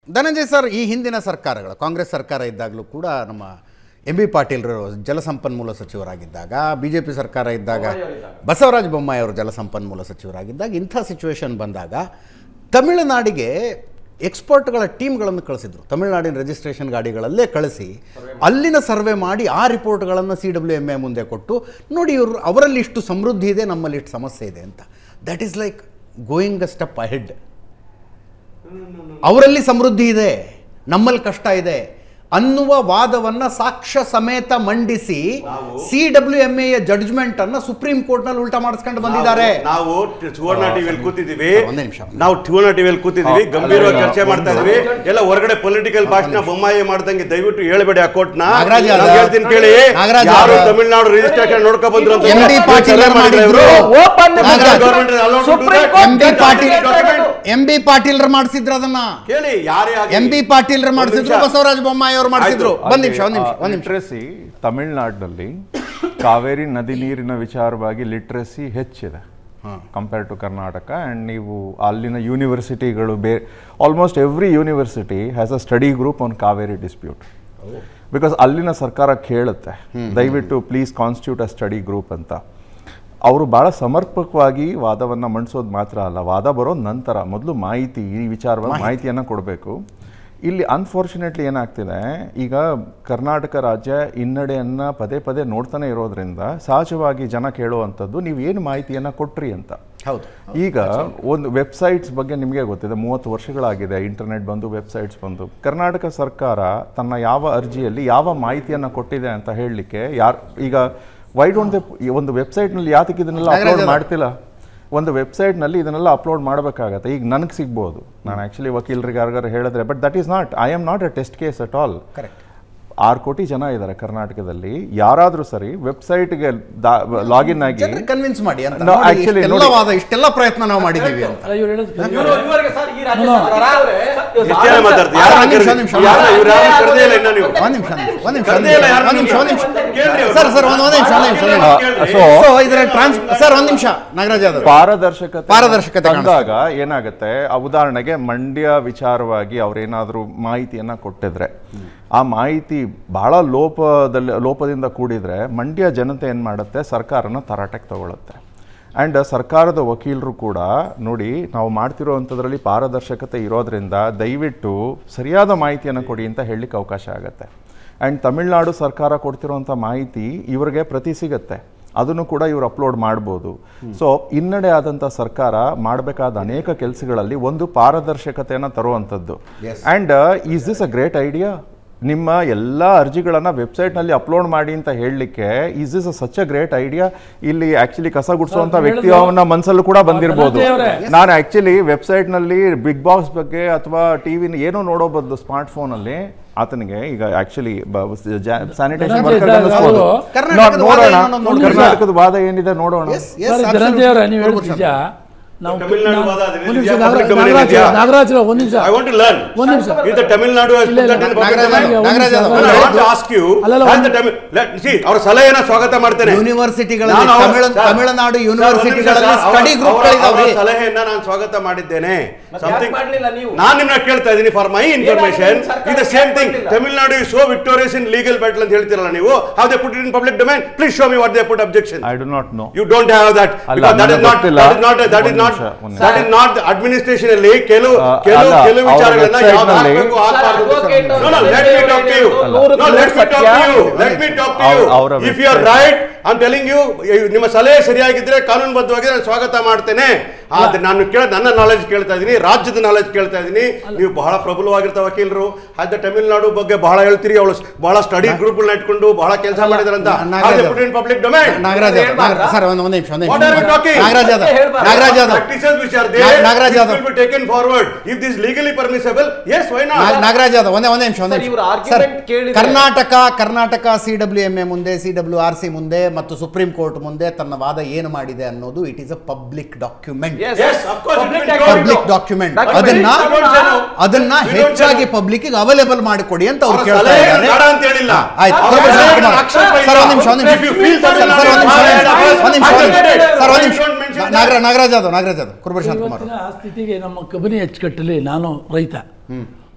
Dhananjay sir ಈ ಹಿಂದಿನ ಸರ್ಕಾರಗಳು ಕಾಂಗ್ರೆಸ್ ಸರ್ಕಾರ ಇದ್ದಾಗಲೂ ಕೂಡ ನಮ್ಮ ಎಂ ಬಿ ಪಾಟೀಲ್ರು ಜಲಸಂಪನ್ಮೂಲ ಸಚಿವರಾಗಿದ್ದಾಗ ಬಿ ಜೆ ಪಿ ಸರ್ಕಾರ ಇದ್ದಾಗ ಬಸವರಾಜ ಬೊಮ್ಮಾಯಿ ಅವರು ಜಲಸಂಪನ್ಮೂಲ ಸಚಿವರಾಗಿದ್ದಾಗ ಇಂಥ ಸಿಚುವೇಶನ್ ಬಂದಾಗ ತಮಿಳುನಾಡಿಗೆ ಎಕ್ಸ್ಪರ್ಟ್ಗಳ ಟೀಮ್ಗಳನ್ನು ಕಳಿಸಿದ್ರು ತಮಿಳುನಾಡಿನ ರಿಜಿಸ್ಟ್ರೇಷನ್ ಗಾಡಿಗಳಲ್ಲೇ ಕಳಿಸಿ ಅಲ್ಲಿನ ಸರ್ವೆ ಮಾಡಿ ಆ ರಿಪೋರ್ಟ್ಗಳನ್ನು ಸಿ ಡಬ್ಲ್ಯೂ ಎಮ್ ಎ ಮುಂದೆ ಕೊಟ್ಟು ನೋಡಿ ಇವರು ಅವರಲ್ಲಿ ಇಷ್ಟು ಸಮೃದ್ಧಿ ಇದೆ ನಮ್ಮಲ್ಲಿ ಇಷ್ಟು ಸಮಸ್ಯೆ ಇದೆ ಅಂತ that is like going a step ahead ಅವರಲ್ಲಿ ಸಮೃದ್ಧಿ ಇದೆ ನಮ್ಮಲ್ಲಿ ಕಷ್ಟ ಇದೆ ಅನ್ನುವ ವಾದವನ್ನ ಸಾಕ್ಷ್ಯ ಸಮೇತ ಮಂಡಿಸಿ C W M A judgment ಅನ್ನ ಸುಪ್ರೀಂ ಕೋರ್ಟ್ ನಲ್ಲಿ ಉಲ್ಟಾ ಮಾಡಿಸ್ಕೊಂಡು ಬಂದಿದ್ದಾರೆ ನಾವು ಟಿ- ಸುವರ್ಣ ಟಿವಿಯಲ್ಲಿ ಕೂತಿದ್ದೀವಿ ಒಂದೇ ನಿಮಿಷ. ನಾವು ಸುವರ್ಣ ಟಿವಿಯಲ್ಲಿ ಕೂತಿದ್ದೀವಿ ಗಂಭೀರವಾಗಿ ಚರ್ಚೆ ಮಾಡ್ತಾ ಇದೀವಿ ಎಲ್ಲ ಹೊರಗಡೆ ಪೊಲಿಟಿಕಲ್ ಭಾಷಣ ಬೊಮ್ಮಾಯಿ ಮಾಡ್ದಂಗೆ ದಯವಿಟ್ಟು ಹೇಳ್ಬೇಡಿ ಆ ಕೋರ್ಟ್ನ ನಾಗರಾಜ್ ನಾನು ಯಾದವ್. ಹೇಳ್ತೀನಿ ಕೇಳಿ ನಾಗರಾಜ್ ಯಾರು ಯಾದವ್. ತಮಿಳ್ನಾಡು ರಿಜಿಸ್ಟ್ರೇಷನ್ ನೋಡ್ಕೊ ಬಂದ್ರು ಅಂತ ಎಂ ಡಿ ಪಾಟೀಲ್ ಅವ್ರು ಮಾಡಿದ್ರು Open the Nagaraj. government is allowed to do Supreme that. Court M B Patil document. M B Patil ಮಾಡಿಸಿದ್ರು ಅದನ್ನ ಕೇಳಿ ಯಾರೇ ಆಗ್ಲಿ. ಎಂ ಬಿ ಪಾಟೀಲ್ ಒಂದ್ ಮಾಡಿಸಿದ್ರು ನಿಮಿಷ. ಬಸವರಾಜ ಬೊಮ್ಮಾಯಿ ಅವರು ಮಾಡಿಸಿದ್ರು ಆಯ್ತು. ಒಂದ್ ನಿಮಿಷ ಒಂದ್ ನಿಮಿಷ ಒಂದ್ ನಿಮಿಷ ಲಿಟ್ರಸಿ ತಮಿಳ್ನಾಡಿನಲ್ಲಿ ಕಾವೇರಿ ನದಿ ನೀರಿನ ವಿಚಾರವಾಗಿ ಲಿಟ್ರಸಿ ಹೆಚ್ಚಿದೆ ಕಂಪೇರ್ ಟು ಕರ್ನಾಟಕ ಆ್ಯಂಡ್ ನೀವು ಅಲ್ಲಿನ ಯೂನಿವರ್ಸಿಟಿಗಳು ಬೇ almost every university has a study group on Cauvery dispute because ಅಲ್ಲಿನ ಸರ್ಕಾರ ಕೇಳುತ್ತೆ ದಯವಿಟ್ಟು please constitute a study group ಅಂತ ಅವರು ಭಾಳ ಸಮರ್ಪಕವಾಗಿ ವಾದವನ್ನು ಮಂಡಿಸೋದು ಮಾತ್ರ ಅಲ್ಲ ವಾದ ಬರೋ ನಂತರ ಮೊದಲು ಮಾಹಿತಿ ಈ ವಿಚಾರವಾಗಿ ಮಾಹಿತಿಯನ್ನು ಕೊಡಬೇಕು ಇಲ್ಲಿ ಅನ್ಫಾರ್ಚುನೇಟ್ಲಿ ಏನಾಗ್ತಿದೆ ಈಗ ಕರ್ನಾಟಕ ರಾಜ್ಯ ಹಿನ್ನಡೆಯನ್ನು ಪದೇ ಪದೇ ನೋಡ್ತಾನೆ ಇರೋದ್ರಿಂದ ಸಹಜವಾಗಿ ಜನ ಕೇಳುವಂಥದ್ದು ನೀವು ಏನು ಮಾಹಿತಿಯನ್ನು ಕೊಟ್ರಿ ಅಂತ ಹೌದು ಈಗ ಒಂದು ವೆಬ್ಸೈಟ್ಸ್ ಬಗ್ಗೆ ನಿಮಗೆ ಗೊತ್ತಿದೆ ಮೂವತ್ತು ವರ್ಷಗಳಾಗಿದೆ ಇಂಟರ್ನೆಟ್ ಬಂದು ವೆಬ್ಸೈಟ್ಸ್ ಬಂದು ಕರ್ನಾಟಕ ಸರ್ಕಾರ ತನ್ನ ಯಾವ ಅರ್ಜಿಯಲ್ಲಿ ಯಾವ ಮಾಹಿತಿಯನ್ನು ಕೊಟ್ಟಿದೆ ಅಂತ ಹೇಳಲಿಕ್ಕೆ ಯಾರು ಈಗ ವೈ ಡೋಂಟ್ ದೆ ಒಂದು ವೆಬ್ಸೈಟ್ನಲ್ಲಿ ಯಾತಕ್ಕೆ ಇದನ್ನೆಲ್ಲ ಅಪ್ಲೋಡ್ ಮಾಡ್ತಿಲ್ಲ ಒಂದು ವೆಬ್ಸೈಟ್ನಲ್ಲಿ ಇದನ್ನೆಲ್ಲ ಅಪ್ಲೋಡ್ ಮಾಡಬೇಕಾಗತ್ತೆ ಈಗ ನನಗೆ ಸಿಗ್ಬೋದು ನಾನು ಆ್ಯಕ್ಚುಲಿ ವಕೀಲರಿಗೆ ಯಾರಿಗಾರು ಹೇಳಿದ್ರೆ but that is not I am not a test case at all correct ಆರು ಕೋಟಿ ಜನ ಇದ್ದಾರೆ ಕರ್ನಾಟಕದಲ್ಲಿ ಯಾರಾದರೂ ಸರಿ ವೆಬ್ಸೈಟ್ಗೆ ಲಾಗಿನ್ ಆಗಿ ಜನರಿಗೆ ಕನ್ವಿನ್ಸ್ ಮಾಡಿ ಅಂತ No, ನೋಡಿ, actually ಇಷ್ಟೆಲ್ಲ ನೋಡಿ. ವಾದ ಇಷ್ಟೆಲ್ಲ ಪ್ರಯತ್ನ ನಾವು ಮಾಡಿದ್ದೀವಿ ಅಂತ ಇವ್ರು ಹೇಳೋದು ಕೇಳಿ. ಇವ್ರು ಇದುವರೆಗೆ ಸರ್ ಈ ರಾಜ್ಯ No, no. ಸರ್ಕಾರ ಇವ್ರು ಎಷ್ಟು ಜನ ಮಾತಾಡ್ತೀರಿ? ಆ, ಯಾರನ್ನ ಒಂದ್ ನಿಮಿಷ, ಕರ್ದಿ- ನಿಮಿಷ. ಯಾರನ್ನ- ಇವ್ರು ಯಾರನ್ನ ಕರ್ದೇ ಇಲ್ಲ ಇನ್ನ ನೀವು ಒಂದ್ ನಿಮಿಷ ಒಂದ್ ನಿಮಿಷ ಕರ್ದೇ ಇಲ್ಲ ಯಾರನ್ನ ಒಂದ್ ನಿಮಿಷ ಒಂದ್ ನಿಮಿಷ ಕೇಳ್ರಿ ಅವ್ರು. ಸರ್ ಸರ್ ಒಂದ್ ಒಂದ್ ನಿಮಿಷ ಒಂದ್ ನಿಮಿಷ ಒಂದ್ ನಿಮಿಷ ಕೇಳ್ರಿ. ಸೊ ಸೊ ಇದರ ಟ್ರಾನ್ಸ್ ಸರ್ ಒಂದ್ ನಿಮಿಷ ನಾಗರಾಜ್ ಯಾದವ್ ಪಾರದರ್ಶಕತೆ ಪಾರದರ್ಶಕತೆ ತಂದಾಗ ಏನಾಗುತ್ತೆ ಆ ಉದಾಹರಣೆಗೆ ಮಂಡ್ಯ ವಿಚಾರವಾಗಿ ಅವ್ರೇನಾದ್ರೂ ಮಾಹಿತಿಯನ್ನ ಕೊಟ್ಟಿದ್ರೆ ಆ ಮಾಹಿತಿ ಬಹಳ ಲೋಪದಲ್ಲಿ ಲೋಪದಿಂದ ಕೂಡಿದ್ರೆ ಮಂಡ್ಯ ಜನತೆ ಏನ್ ಮಾಡುತ್ತೆ ಸರ್ಕಾರನ ತರಾಟೆಗೆ ತಗೊಳುತ್ತೆ ಆ್ಯಂಡ್ ಸರ್ಕಾರದ ವಕೀಲರು ಕೂಡ ನೋಡಿ ನಾವು ಮಾಡ್ತಿರೋವಂಥದ್ರಲ್ಲಿ ಪಾರದರ್ಶಕತೆ ಇರೋದ್ರಿಂದ ದಯವಿಟ್ಟು ಸರಿಯಾದ ಮಾಹಿತಿಯನ್ನು ಕೊಡಿ ಅಂತ ಹೇಳಲಿಕ್ಕೆ ಅವಕಾಶ ಆಗುತ್ತೆ ಆ್ಯಂಡ್ ತಮಿಳ್ನಾಡು ಸರ್ಕಾರ ಕೊಡ್ತಿರೋಂಥ ಮಾಹಿತಿ ಇವರಿಗೆ ಪ್ರತಿ ಸಿಗತ್ತೆ ಅದನ್ನು ಕೂಡ ಇವರು ಅಪ್ಲೋಡ್ ಮಾಡ್ಬೋದು ಸೊ ಹಿನ್ನಡೆ ಆದಂಥ ಸರ್ಕಾರ ಮಾಡಬೇಕಾದ ಅನೇಕ ಕೆಲಸಗಳಲ್ಲಿ ಒಂದು ಪಾರದರ್ಶಕತೆಯನ್ನು ತರುವಂಥದ್ದು and is this a great idea ನಿಮ್ಮ ಎಲ್ಲ ಅರ್ಜಿಗಳನ್ನು ವೆಬ್ಸೈಟ್ನಲ್ಲಿ ಅಪ್ಲೋಡ್ ಮಾಡಿ ಅಂತ ಹೇಳಲಿಕ್ಕೆ is this a such a great idea ಇಲ್ಲಿ ಆಕ್ಚುಲಿ ಕಸ ಗುಡಿಸುವಂಥ ಸರ್, ವ್ಯಕ್ತಿ ಹೇಳಿದ್ರು. ಅವನ ಮನಸ್ಸಲ್ಲೂ ಕೂಡ ಬಂದಿರ್ಬೋದು ಧನಂಜಯ ಅವರೇ. ನಾನು ಆಕ್ಚುಲಿ ವೆಬ್ಸೈಟ್ನಲ್ಲಿ ಬಿಗ್ ಬಾಕ್ಸ್ ಬಗ್ಗೆ ಅಥವಾ ಟಿವಿನ ಏನೋ ನೋಡೋ ಬದಲು ಸ್ಮಾರ್ಟ್ ಫೋನಲ್ಲಿ ಆತನಿಗೆ ಈಗ ಆಕ್ಚುಲಿ ಸ್ಯಾನಿಟೇಷನ್ ಧನಂಜಯ ವರ್ಕರ್ ಇದ್ದಾರೆ, ಅನ್ನಿಸ್ಬೋದು ಅವರು ಕರ್ನಾಟಕದ ವಾದ ನೋಡೋಣ ಏನೋ ನೋಡೋಣ. ಕರ್ನಾಟಕದ ವಾದ ಏನಿದೆ ನೋಡೋಣ Yes, yes, sir, absolutely. Dhananjaya ಅವರೇ ನೀವು ಹೇಳಿದ ಪ್ರಭು ನಿಜ ನಾವು ತಮಿಳ್ನಾಡು ವಾದ ಅದೇ ಒಂದು ನಿಮಿಷ ಇದೆಯಾ? ನಾಗರಾಜ್ public domain ನಾಗರಾಜ್ ಇದೆಯಾ? ನಾಗರಾಜ್ ಒಂದ್ ನಿಮಿಷ I want to learn. ಒಂದ್ ನಿಮಿಷ Is the Tamil Nadu has ಇಲ್ಲ, put that in ಇಲ್ಲ, public Nagaraj domain? Yadav, Nagaraj Yadav. No, no, I want to ask you, ಅಲ್ಲಲ್ಲ, has ಒಂದು- the Tamil- let- see, ಅವ್ರ ಸಲಹೆನ ಸ್ವಾಗತ ಮಾಡ್ತೇನೆ ಯೂನಿವರ್ಸಿಟಿಗಳಲ್ಲಿ ನಾನು ಅವ್ರ- ತಮಿಳು- ಸರ್, ತಮಿಳುನಾಡು ಸರ್, ಒಂದ್ ನಿಮಿಷ ಯೂನಿವರ್ಸಿಟಿಗಳಲ್ಲಿ ಸರ್, ಸ್ಟಡಿ ಅವರ- ಗ್ರೂಪ್ ಅವರ- ಅವರ ಗಳಿದಾವ್ರಿ ಸಲಹೆಯನ್ನ ನಾನು ಸ್ವಾಗತ ಮಾಡಿದ್ದೇನೆ Something- ಮಾಡ್ಲಿಲ್ಲ ನೀವು? ನಾನು ನಿಮ್ನ ಕೇಳ್ತಾ ಇದ್ದೀನಿ ಫಾರ್ ಮೈ ಇನ್ಫಾರ್ಮೇಶನ್ ಏನಾಗಿದೆ ಸರ್ಕಾರ ಇದು ಸೇಮ್ ಥಿಂಗ್ ಮಾಡ್ಲಿಲ್ಲ? Tamil Nadu is so victorious in legal battle ಅಂತ ಹೇಳ್ತಿರಲ್ಲ ನೀವು how they put it in public domain please show me what they put objection I do not know you don't have that ಅಲ್ಲ, that is ನನಗೆ not ಗೊತ್ತಿಲ್ಲ. That is not that is ಒಂದ್ not ನಿಮಿಷ, ಒಂದ್ that is not administration ಅಲ್ಲಿ ಕೆಲವು ಆ, ಕೆಲವು ಅಲ್ಲ, ಕೆಲವು ಅವ್ರ ವಿಚಾರಗಳನ್ನ website ಯಾವ್ದು ನಲ್ಲಿ- ಹಾಕ್ಬೇಕು ಹಾಕ್ಬಾರ್ದು ಅಂತ Sir, advocate No, no, let me talk to you. ಅಲ್ಲ. No, let me talk to you. Let me talk to you. ಅವ್ರ If you are website- right, I'm telling you, ನಿಮ್ಮ ಸಲಹೆ ಸರಿಯಾಗಿದ್ರೆ ಕಾನೂನುಬದ್ಧವಾಗಿ ನಾನು ಸ್ವಾಗತ ಮಾಡ್ತೇನೆ ಆದ್ರೆ ನಾನು ಕೇಳ ನನ್ನ ನಾಲೆಜ್ ಕೇಳ್ತಾ ಇದ್ದೀನಿ ರಾಜ್ಯದ ನಾಲೆಜ್ ಕೇಳ್ತಾ ಇದ್ದೀನಿ ನೀವು ಬಹಳ ಪ್ರಬಲವಾಗಿರ್ತ ವಕೀಲರು ಅದ ತಮಿಳುನಾಡು ಬಗ್ಗೆ ಬಹಳ ಹೇಳ್ತೀರಿ ಅವಳು ಬಹಳ ಸ್ಟಡಿ ಗ್ರೂಪ್ಗಳನ್ನ ಇಟ್ಕೊಂಡು ಬಹಳ ಕೆಲಸ ಮಾಡಿದಾರಂತ Nagaraj public domain Nagaraj Yadav Nagaraj- sir ಒಂದ್ ಒಂದ್ ನಿಮಿಷ ಒಂದ್ What are you ನಿಮಿಷ talking? ನಾಗರಾಜ್ ಯಾದವ್ ಹೇಳ್ಬಾರ್ದು. Nagaraj Yadav practices which are there Nag- Nagaraj which Yadav. will be taken forward if this legally permissible yes why not ನಾಗ್- ನಾಗರಾಜ್ ಯಾದವ್ ಒಂದೇ ಒಂದೇ ನಿಮಿಷ ಒಂದೇ ಸರ್, ನಿಮಿಷ ಇವ್ರ ಸರ್ argument ಕೇಳಿದ್ರೆ- Karnataka Karnataka C W M A ಮುಂದೆ ಸಿ ಡಬ್ಲ್ಯೂ ಆರ್ ಸಿ ಮುಂದೆ ಮತ್ತು ಸುಪ್ರೀಂ ಕೋರ್ಟ್ ಮುಂದೆ ತನ್ನ ವಾದ ಏನು ಮಾಡಿದೆ ಅನ್ನೋದು it is a public document Yes. Yes, of course, Public it will document. Public document Document. ಅದನ್ನ We don't say no. ಅದನ್ನ We don't say ಹೆಚ್ಚಾಗಿ no. ಪಬ್ಲಿಕ್ ಅವೈಲೇಬಲ್ ಮಾಡಿಕೊಡಿ ಅಂತ ಅವ್ರು ಅವರ ಕೇಳ್ತಾ ಸಲಹೆ ಇದ್ದಾರೆ ಬೇಡ ಅಂತ ಹೇಳಿಲ್ಲ. ಹಾ, ಆಯ್ತು ಅವರ ಪ್ರಭು ಸಲಹೆಗೆ ಕುಮಾರ್. ಆಕ್ಷೇಪ ಇಲ್ಲ. ಸರ್ ಒಂದ್ ನಿಮಿಷ ಒಂದ್ ನಿಮಿಷ If you feel sir, sir, Tamil ಒಂದ್ ನಿಮಿಷ Nadu ಒಂದ್ ನಿಮಿಷ is ಒಂದ್ ನಿಮಿಷ violated, ಸರ್ ಒಂದ್ I ನಿಮಿಷ don't mention that. ನಾಗರ ನಾಗರಾಜ್ ಯಾದವ್ ನಾಗರಾಜ್ ಯಾದವ್ ಕುರುಬರ್ ಶಾಂತಕುಮಾರ್ ಇವತ್ತಿನ ಸ್ಥಿತಿಗೆ ನಮ್ಮ ಕಬಿನಿ ಅಚ್ಚುಕಟ್ಟಲ್ಲಿ ನಾನು ರೈತ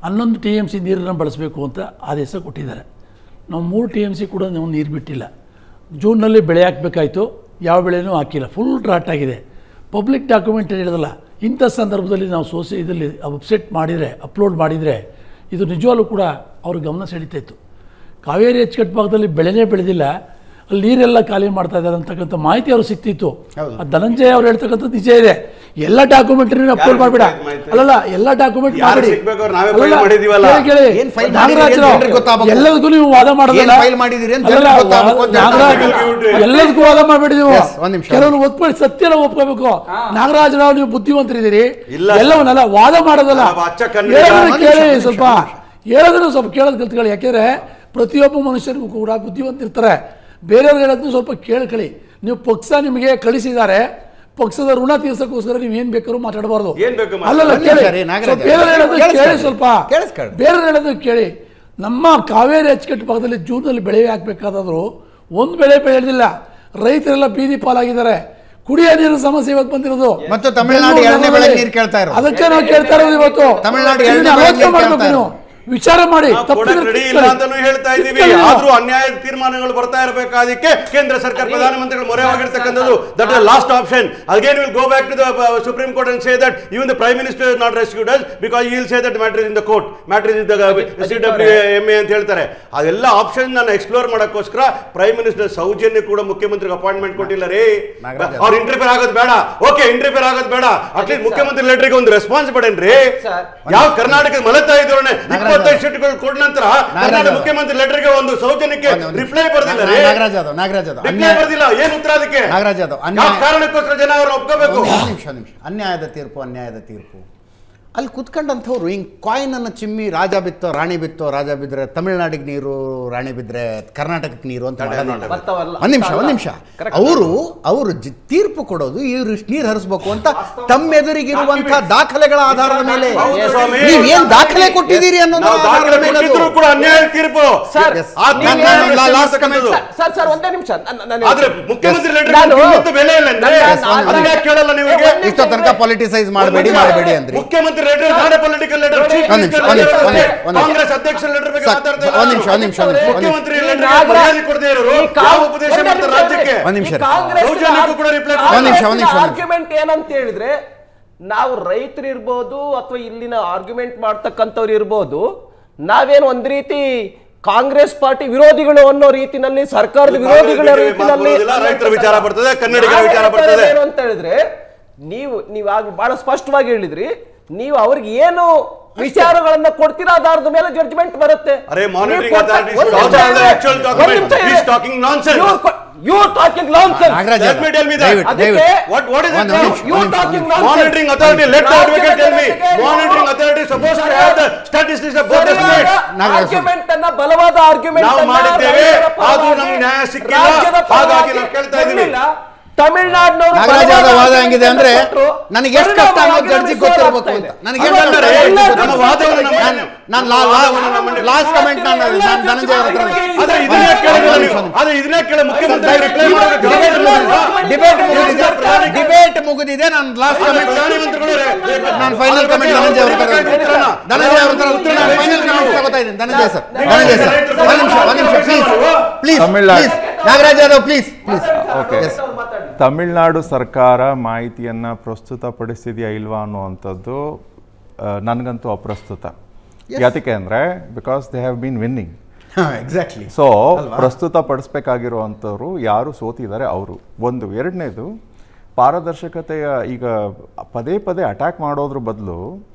ಹನ್ನೊಂದು ಟಿ ಎಮ್ ಸಿ ನೀರನ್ನು ಬಳಸಬೇಕು ಅಂತ ಆದೇಶ ಕೊಟ್ಟಿದ್ದಾರೆ ನಾವು ಮೂರು ಟಿ ಎಮ್ ಸಿ ಕೂಡ ನಾವು ನೀರು ಬಿಟ್ಟಿಲ್ಲ ಜೂನ್ನಲ್ಲಿ ಬೆಳೆ ಹಾಕಬೇಕಾಯ್ತು ಯಾವ ಬೆಳೆನೂ ಹಾಕಿಲ್ಲ ಫುಲ್ ಡ್ರಾಟ್ ಆಗಿದೆ ಪಬ್ಲಿಕ್ ಡಾಕ್ಯುಮೆಂಟ್ ಹೇಳಿದಲ್ಲ ಇಂಥ ಸಂದರ್ಭದಲ್ಲಿ ನಾವು ಸೋಸಿ ಇದರಲ್ಲಿ ವೆಬ್ಸೈಟ್ ಮಾಡಿದರೆ ಅಪ್ಲೋಡ್ ಮಾಡಿದರೆ ಇದು ನಿಜವಾಗ್ಲೂ ಕೂಡ ಅವ್ರ ಗಮನ ಸೆಳೀತಾ ಇತ್ತು ಕಾವೇರಿ ಅಚ್ಚುಕಟ್ಟು ಭಾಗದಲ್ಲಿ ಬೆಳೆನೇ ಬೆಳೆದಿಲ್ಲ ಅಲ್ಲಿ ನೀರೆಲ್ಲ ಖಾಲಿ ಮಾಡ್ತಾ ಇದ್ದಾರೆ ಅಂತಕ್ಕಂಥ ಮಾಹಿತಿ ಅವ್ರು ಸಿಕ್ತಿತ್ತು ಆ ಧನಂಜಯ ಅವ್ರು ಹೇಳ್ತಕ್ಕಂಥದ್ದು ನಿಜ ಇದೆ ಎಲ್ಲ ಡಾಕ್ಯುಮೆಂಟ್ರಿ ಅಪ್ಲೋಡ್ ಮಾಡಬೇಡ ಮಾಹಿತಿ? ಅಲ್ಲಲ್ಲ ಎಲ್ಲ ಡಾಕ್ಯುಮೆಂಟ್ ಯಾರು ಮಾಡಬೇಡಿ ಸಿಗ್ಬೇಕು ಅವ್ರು ನಾವೇ file ಮಾಡಿದೀವಲ್ಲ. ಏನ್ file ಮಾಡಿದೀರಿ ಅಂತ ಜನರಿಗೆ ಗೊತ್ತಾಗ್ಬೇಕು. ಎಲ್ಲದಕ್ಕೂ ನೀವು ವಾದ ಮಾಡೋದಲ್ಲ ಏನ್ file ಮಾಡಿದೀರಿ ಅಂತ ಅಲ್ಲಲ್ಲ, ಜನರಿಗೆ ಗೊತ್ತಾಗ್ಬೇಕು ಅಂತ ನಾಗರಾಜ್ ಹೇಳ್ತಾರೆ. ಎಲ್ಲದಕ್ಕೂ ವಾದ ಮಾಡಬೇಡಿ ನೀವು Yes, ಒಂದ್ ನಿಮಿಷ. ಕೆಲವರು ಒಪ್ಕೊಳ್ಳಿ ಸತ್ಯನ ಒಪ್ಕೋಬೇಕು ನಾಗರಾಜ್ ರಾವ್ ನೀವು ಬುದ್ಧಿವಂತರಿದ್ದೀರಿ ಇಲ್ಲ ಸರ್. ಎಲ್ಲವನ್ನೆಲ್ಲ ವಾದ ಮಾಡೋದಲ್ಲ ಅಲ್ಲ, ಅಚ್ಚ ಕನ್ನಡ. ಹೇಳೋದನ್ನ ಒಂದ್ ಕೇಳಿ ನಿಮಿಷ, ಒಂದ್ ಸ್ವಲ್ಪ ಹೇಳೋದನ್ನ ಸ್ವಲ್ಪ ಕೇಳೋದು ಕಲ್ತ್ಕೊಳ್ಳಿ ಯಾಕೆಂದ್ರೆ ಪ್ರತಿಯೊಬ್ಬ ಮನುಷ್ಯನಿಗೂ ಕೂಡ ಬುದ್ಧಿವಂತ ಇರ್ತಾರೆ ಬೇರೆಯವ್ರು ಹೇಳೋದನ್ನ ಸ್ವಲ್ಪ ಕೇಳ್ಕೊಳ್ಳಿ ನೀವು ಪಕ್ಷ ನಿಮಗೆ ಕಳಿಸಿದ್ದಾರೆ ಪಕ್ಷದ ಋಣ ತೀರ್ಸಕ್ಕೋಸ್ಕರ ನೀವು ಏನ್ ಬೇಕಾದ್ರೂ ಮಾತಾಡಬಾರ್ದು ಏನ್ ಬೇಕು ಮಾತಾಡಿ? ಅಲ್ಲಲ್ಲ ಒಂದ್ ಕೇಳಿ ನಿಮಿಷ ರೀ, ನಾಗರಾಜ್ ಸ್ವಲ್ಪ ಬೇರೆ ಹೇಳೋದು ಕೇಳಿ ಕೇಳಿಸ್ಕೊಳ್ಳಿ. ಸ್ವಲ್ಪ ಕೇಳಿಸ್ಕೊಳ್ಳಿ. ಬೇರೆ ಹೇಳೋದು ಕೇಳಿ ನಮ್ಮ ಕಾವೇರಿ ಅಚ್ಚುಕಟ್ಟು ಭಾಗದಲ್ಲಿ ಜೂನಲ್ಲಿ ಬೆಳೆ ಹಾಕ್ಬೇಕಾದಾದ್ರು ಒಂದು ಬೆಳೆ ಬೆಳೆದಿಲ್ಲ ರೈತರೆಲ್ಲ ಬೀದಿ ಪಾಲಾಗಿದ್ದಾರೆ ಕುಡಿಯೋ ನೀರಿನ ಸಮಸ್ಯೆ ಇವತ್ತು ಬಂದಿರೋದು ಮತ್ತು ತಮಿಳ್ನಾಡು ಎರಡನೇ ಬೆಳೆ ನೀರು ಕೇಳ್ತಾ ಇರೋದು. ಅದಕ್ಕೆ ನಾವು ಕೇಳ್ತಾ ಇರೋದು ಇವತ್ತು ತಮಿಳ್ನಾಡು ಇದನ್ನ ಎರಡನೇ ಬೆಳೆ ಆಲೋಚನೆ ನೀರು ಮಾಡ್ಬೇಕು ಕೇಳ್ತಾ ನೀವು. ವಿಚಾರ ಮಾಡಿ ನಾವು ತಪ್ಪಿದ್ರೆ ಕೊಡಕ್ ರೆಡಿ ಇಲ್ಲ ತಿದ್ಕೊಳ್ಳಿ. ಅಂತಾನು ಹೇಳ್ತಾ ಇದೀವಿ ತಿದ್ಕೊಳ್ಳಿ ನೀವು. ಆದ್ರೂ ಅನ್ಯಾಯದ ತೀರ್ಮಾನಗಳು ಬರ್ತಾ ಇರಬೇಕಾದಕ್ಕೆ ಕೇಂದ್ರ ಸರ್ಕಾರ ಪ್ರಧಾನಮಂತ್ರಿಗಳು ಮೊರೆ ಹೋಗಿರ್ತಕ್ಕಂಥದ್ದು that last option again will go back to the Supreme Court and say that even the prime minister not rescued us because will say that matter in the court matter in the C W M A ಅಂತ ಹೇಳ್ತಾರೆ ಅದೆಲ್ಲ option ನಾನು explore ಮಾಡಕ್ಕೋಸ್ಕರ prime minister ಸೌಜನ್ಯ ಕೂಡ ಮುಖ್ಯಮಂತ್ರಿಗೆ appointment ಕೊಟ್ಟಿಲ್ಲ ರೀ ನಾಗರಾಜ್ ಅವ್ರು ಇಂಟರ್ಫಿಯರ್ ಆಗೋದು ಬೇಡ ಓಕೆ ಇಂಟರ್ಫಿಯರ್ ಆಗೋದು ಬೇಡ ಅಟ್ಲೀಸ್ಟ್ ಮುಖ್ಯಮಂತ್ರಿ ಲೆಟರ್ಗೆ ಒಂದು ರೆಸ್ಪಾನ್ಸ್ ಪಡೇನ್ರಿ ಸರ್, ಯಾವ ಕರ್ನಾಟಕದ ಮಲತಾ ಇದ್ದವನೇ ಇಪ್ಪತ್ತೈದು ಸೀಟ್ಗಳು ಕೊಟ್ಟ ನಂತರ ಕರ್ನಾಟಕ ಮುಖ್ಯಮಂತ್ರಿ ಲೆಟರ್ಗೆ ಒಂದು ಸೌಜನ್ಯಕ್ಕೆ ಒಂದು- ಒಂದು- ರಿಪ್ಲೈ ಬರ್ದಿಲ್ಲ ನಾ- ನಾಗರಾಜ್ ಯಾದವ್ ನಾಗರಾಜ್ ಯಾದವ್ ರಿಪ್ಲೈ ಅನ್ಯಾಯ ಬರ್ದಿಲ್ಲ ಏನ್ ಉತ್ತರ ಅದಕ್ಕೆ ನಾಗರಾಜ್ ಯಾದವ್ ಯಾವ ಅನ್ಯಾಯ ಕಾರಣಕ್ಕೋಸ್ಕರ ಜನ ಅವ್ರನ್ನ ಒಪ್ಕೋಬೇಕು ಒಂದು ನಿಮಿಷ ಒಂದ್ ನಿಮಿಷ ಅನ್ಯಾಯದ ತೀರ್ಪು ಅನ್ಯಾಯದ ತೀರ್ಪು ಅಲ್ಲಿ ಕುತ್ಕೊಂಡಂಥವ್ರು ಹಿಂಗೆ ಕಾಯಿನ್ ಅನ್ನು ಚಿಮ್ಮಿ ರಾಜ ಬಿತ್ತೋ ರಾಣಿ ಬಿತ್ತೋ ರಾಜ ಬಿದ್ದರೆ ತಮಿಳ್ನಾಡಿಗೆ ನೀರು ರಾಣಿ ಬಿದ್ದರೆ ಕರ್ನಾಟಕಕ್ಕೆ ನೀರು ಅಂತ ಮಾಡೋದಿಲ್ಲ. ಬರ್ತಾವಲ್ಲ. ಒಂದ್ ನಿಮಿಷ ಒಂದ್ ನಿಮಿಷ Correct. ಅವರು ಅವರು ಜಿ- ತೀರ್ಪು ಕೊಡೋದು ಇವ್ರು ಇಷ್ಟು ನೀರು ಹರಿಸ್ಬೇಕು ಅಂತ ತಮ್ಮೆದುರಿಗಿರುವಂತಹ ದಾಖಲೆಗಳ ಆಧಾರದ ಮೇಲೆ ಹೌದು ಸ್ವಾಮಿ. ನೀವ್ ಏನ್ ದಾಖಲೆ ಕೊಟ್ಟಿದ್ದೀರಿ ಅನ್ನೋದರ ನಾವು ಆಧಾರದ ದಾಖಲೆ ಮೇಲೆ ಅದು. ಕೊಟ್ಟಿದ್ರು ಕೂಡ ಅನ್ಯಾಯ ತೀರ್ಪು ಸರ್, Yes. ಆ ನಾನು- ತೀರ್ಪು ನಾನು- ಪ್ರಶ್ನೆ last comment. ಮಾಡ್ತಕ್ಕಂಥದ್ದು. ಸರ್ ಸರ್ ಒಂದೇ ನಿಮಿಷ ನಾನ್- ನಾನು ಆದ್ರೆ ಹೇಳ್ತೀನಿ. ಮುಖ್ಯಮಂತ್ರಿ ಲೆಟರ್ ನಾನು- ಇವತ್ತು ಬೆಲೆ ಇಲ್ಲ ಅಂದ್ರೆ ನನ್ನ- ನಾನು- ಅದನ್ನ ಯಾಕೆ ಕೇಳಲ್ಲ ನೀವು ಈಗ? ಒಂದ್ ನಿಮಿಷ ಇಷ್ಟೋ ತನಕ ಪೊಲಿಟಿಸೈಸ್ ಮಾಡಬೇಡಿ ಮಾಡಬೇಡಿ ಅಂದ್ರಿ ಮುಖ್ಯಮಂತ್ರಿ ಲೆಟರ್ ನಾಳೆ ಪೊಲಿಟಿಕಲ್ ಲೆಟರ್ ಒಂದ್ ನಿಮಿಷ, ಒಂದ್ ನಿಮಿಷ, ಒಂದ್ ನಿಮಿಷ, ಒಂದ್ ನಿಮಿಷ. ಕಾಂಗ್ರೆಸ್ ಅಧ್ಯಕ್ಷರ ಲೆಟರ್ ಬಗ್ಗೆ ಸರ್, ಮಾತಾಡ್ತಾ ಒಂದ್ ನಿಮಿಷ, ಒಂದ್ ನಿಮಿಷ, ಒಂದ್ ನಿಮಿಷ, ಒಂದ್ ನಿಮಿಷ. ಮುಖ್ಯಮಂತ್ರಿ ಈ ಲೆಟರ್ ನಾಗರ- ಮರ್ಯಾದೆ ಕೊಡದೇ ಇರೋರು ಈ ಕಾ- ಯಾವ ಉಪದೇಶ ಒಂದೇ ಮಾಡ್ತಾರೆ ನಿಮಿಷ ರಾಜ್ಯಕ್ಕೆ ಒಂದ್ ನಿಮಿಷ ಈ ಇರಿ. ಕಾಂಗ್ರೆಸ್ ಸೌಜನ್ಯಕ್ಕೂ ಕೂಡ reply ಕೊಡಿ. ಒಂದ್ ನಿಮಿಷ, ಒಂದ್ ನಿಮಿಷ, ಒಂದ್ ನಿಮಿಷ. ಆರ್ಗ್ಯುಮೆಂಟ್ ಏನಂತ ಹೇಳಿದ್ರೆ ನಾವು ರೈತರು ಇರ್ಬೋದು ಅಥವಾ ಇಲ್ಲಿನ ಆರ್ಗ್ಯುಮೆಂಟ್ ಮಾಡ್ತಕ್ಕಂಥವ್ರು ಇರ್ಬೋದು ನಾವೇನು ಒಂದ್ ರೀತಿ ಕಾಂಗ್ರೆಸ್ ಪಾರ್ಟಿ ವಿರೋಧಿಗಳು ಅನ್ನೋ ರೀತಿನಲ್ಲಿ ಸರ್ಕಾರದ ವಿರೋಧಿಗಳ ಕಾಂಗ್ರೆಸ್ ರೀತಿನಲ್ಲಿ ಬರೋದಿಲ್ಲ, ರೈತರ ವಿಚಾರ ಬರ್ತದೆ, ಕನ್ನಡಿಗರ ನಾವ್ ವಿಚಾರ ಹೇಳ್ತಾ ಬರ್ತದೆ. ಇರೋದು ಏನು ಅಂತ ಹೇಳಿದ್ರೆ ನೀವು ನೀವು ಆಗ ಬಹಳ ಸ್ಪಷ್ಟವಾಗಿ ಹೇಳಿದ್ರಿ ನೀವು ಅವ್ರಿಗೆ ಏನು ವಿಚಾರಗಳನ್ನ ಕೊಡ್ತೀರಾ ಆಧಾರದ ಮೇಲೆ ಜಡ್ಜ್ಮೆಂಟ್ ಬರುತ್ತೆ ಅರೆ, monitoring ನೀವು ಕೊಟ್ಟ- authorities ಒಂದ್ is ನಿಮಿಷ also the ಇರಿ. actual ಒಂದ್ document. ನಿಮಿಷ ಇರಿ. He's talking nonsense. You are co- you are talking nonsense. Nagaraj Let me tell me that. ದಯವಿಟ್ಟು, ಅದಕ್ಕೆ ದಯವಿಟ್ಟು. What what is it ಒಂದು now? ನಿಮಿಷ, You ಒಂದು ನಿಮಿಷ, talking ಒಂದು ನಿಮಿಷ. nonsense. Monitoring authority, let the ರಾಜ್ಯದ advocate tell me. ಜನತೆಗೆ Monitoring ನಾವು- authority is supposed to have the statistics of both the ಸರಿಯಾದ states. ನಾಗರಾಜ್ argument ಅನ್ನ ಬಲವಾದ ಆರ್ಗ್ಯುಮೆಂಟ್ ನಾವು ಮಾಡಿದ್ದೇವೆ, ಆದ್ರೂ ನಮ್ಗೆ ನ್ಯಾಯ ಸಿಕ್ಕಿಲ್ಲ. ಹಾಗಾಗಿ ನಾವು ಕೇಳ್ತಾ ಇದ್ದೀವಿ. ತಮಿಳ್ನಾಡಿನವರು ನಾಗರಾಜ್ ಯಾದವ್ ವಾದ ಹೆಂಗಿದೆ ಅಂದ್ರೆ ನನಗೆ ಎಷ್ಟು ಕಷ್ಟ ಅನ್ನೋದು ಜಡ್ಜಿಗೆ ಗೊತ್ತಿರಬೇಕು ಅಂತ ನನಗೆ ಎಷ್ಟು ಕಷ್ಟ ಅಲ್ಲ, ಅನ್ನೋದು ಎಲ್ಲ ಜಡ್ಜಿಗೆ ನಮ್ಮ ಗೊತ್ತಿರಬೇಕು. ವಾದವನ್ನು ನಮ್ಮ- ನಾನು- ನಾನು ಲಾ- ಲಾ- ಲಾಸ್ಟ್ ಕಮೆಂಟ್ ನಾನು ನಾನು ಧನಂಜಯ ಅವ್ರ ಹತ್ರ ಆದ್ರೆ ಇದನ್ನೇ ಕೇಳಿಲ್ಲ ನೀವು ಆದ್ರೆ ಇದನ್ನೇ ಕೇಳ ಮುಖ್ಯಮಂತ್ರಿ ರಿಪ್ಲೈ ಮಾಡೋದಕ್ಕೆ ಜವಾಬ್ದಾರಿ ಇಲ್ವಾ? ಡಿಬೇಟ್ ಮುಗಿದಿದೆ ಡಿಬೇಟ್ ಮುಗಿದಿದೆ ನಾನು ಲಾಸ್ಟ್ ಆದ್ರೆ ಕಮೆಂಟ್ ಪ್ರಧಾನಮಂತ್ರಿಗಳು ನಾನು ಫೈನಲ್ ಕಮೆಂಟ್ ಧನಂಜಯ ಅವ್ರ ಹತ್ರ ಧನಂಜಯ ಅವ್ರ ಹತ್ರ ಉತ್ತರ ನಾನು ಫೈನಲ್ ಕಮೆಂಟ್ ತಗೋತಾ ಇದ್ದೀನಿ ಧನಂಜಯ ಸರ್ ಧನಂಜಯ ಸರ್ ಒಂದು ನಿಮಿಷ ಒಂದು ನಿಮಿಷ please please Tamil Nadu. Please Nagaraj Yadav please please okay Tamil Nadu ಸರ್ಕಾರ ಮಾಹಿತಿಯನ್ನ ಪ್ರಸ್ತುತಪಡಿಸಿದೆಯಾ ಇಲ್ವಾ ಅನ್ನುವಂಥದ್ದು ಆ, ನನಗಂತೂ ಅಪ್ರಸ್ತುತ ಯಾತಕ್ಕೆ ಅಂದರೆ because they have been winning exactly so ಪ್ರಸ್ತುತ ಪಡಿಸ್ಬೇಕಾಗಿರುವಂಥವ್ರು ಯಾರು ಸೋತಿದ್ದಾರೆ ಅವರು ಒಂದು ಎರಡನೇದು ಪಾರದರ್ಶಕತೆಯ ಈಗ ಪದೇ ಪದೇ ಅಟ್ಯಾಕ್ ಮಾಡೋದ್ರ ಬದಲು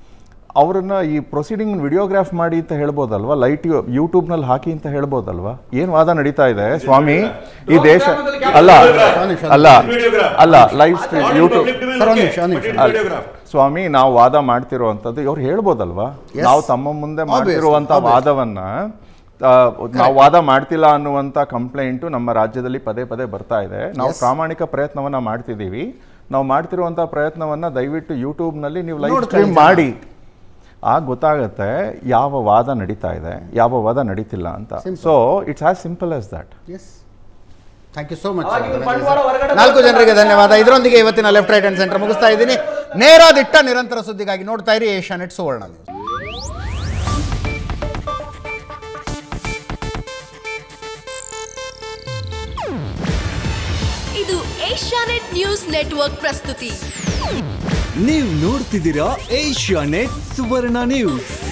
ಅವರನ್ನ ಈ ಪ್ರೊಸೀಡಿಂಗ್ ವಿಡಿಯೋಗ್ರಾಫ್ ಮಾಡಿ ಅಂತ ಹೇಳ್ಬೋದಲ್ವಾ ಲೈಟ್ ಯೂಟ್ಯೂಬ್ನಲ್ಲಿ ಹಾಕಿ ಅಂತ ಹೇಳ್ಬೋದಲ್ವಾ ಏನು ವಾದ ನಡೀತಾ ಇದೆ ಸ್ವಾಮಿ ಈ ದೇಶ ಅಲ್ಲ ಅಲ್ಲ ಅಲ್ಲ ಲೈವ್ ಸ್ಟ್ರೀಮ್ ಯೂಟ್ಯೂಬ್ ಸರ್, ಒಂದ್ ನಿಮಿಷ, ಒಂದ್ ನಿಮಿಷ. Videograph. ಸ್ವಾಮಿ ನಾವು ವಾದ ಮಾಡ್ತಿರುವಂಥದ್ದು ಇವ್ರು ಹೇಳ್ಬೋದಲ್ವಾ ನಾವು ತಮ್ಮ ಮುಂದೆ ಮಾಡ್ತಿರುವಂತ ವಾದವನ್ನ ಆ, ನಾವು ವಾದ ಮಾಡ್ತಿಲ್ಲ ಅನ್ನುವಂತ ಕಂಪ್ಲೇಂಟು ನಮ್ಮ ರಾಜ್ಯದಲ್ಲಿ ಪದೇ ಪದೇ ಬರ್ತಾ ಇದೆ ನಾವು ಪ್ರಾಮಾಣಿಕ ಪ್ರಯತ್ನವನ್ನ ಮಾಡ್ತಿದ್ದೀವಿ ನಾವು ಮಾಡ್ತಿರುವಂತ ಪ್ರಯತ್ನವನ್ನ ದಯವಿಟ್ಟು ಯೂಟ್ಯೂಬ್ನಲ್ಲಿ ನೀವು ಲೈವ್ ನೋಡ್ಕೊಳ್ಳಿ ಸ್ಟ್ರೀಮ್ ಜನ. ಮಾಡಿ ಆಗ ಗೊತ್ತಾಗುತ್ತೆ ಯಾವ ವಾದ ನಡೀತಾ ಇದೆ ಯಾವ ವಾದ ನಡೀತಿಲ್ಲ ಅಂತ so it's as simple as that yes thank you so much ಅವಾಗ ಇವ್ರು ಬಂಡವಾಳ ಹೊರಗಡೆ ನಾಲ್ಕು ಜನರಿಗೆ ಧನ್ಯವಾದ ಇದರೊಂದಿಗೆ ಇವತ್ತಿನ ಲೆಫ್ಟ್ ರೈಟ್ ಅಂಡ್ ಸೆಂಟರ್ ಮುಗಿಸ್ತಾ ಇದ್ದೀನಿ ನೇರ ದಿಟ್ಟ ನಿರಂತರ ಸುದ್ದಿಗಾಗಿ ನೋಡ್ತಾ ಇರಿ Asianet Suvarna news Asianet news network ಪ್ರಸ್ತುತಿ ನೀವು ನೋಡ್ತಿದ್ದೀರಾ ಏಷ್ಯಾ ನೆಟ್ ಸುವರ್ಣ ನ್ಯೂಸ್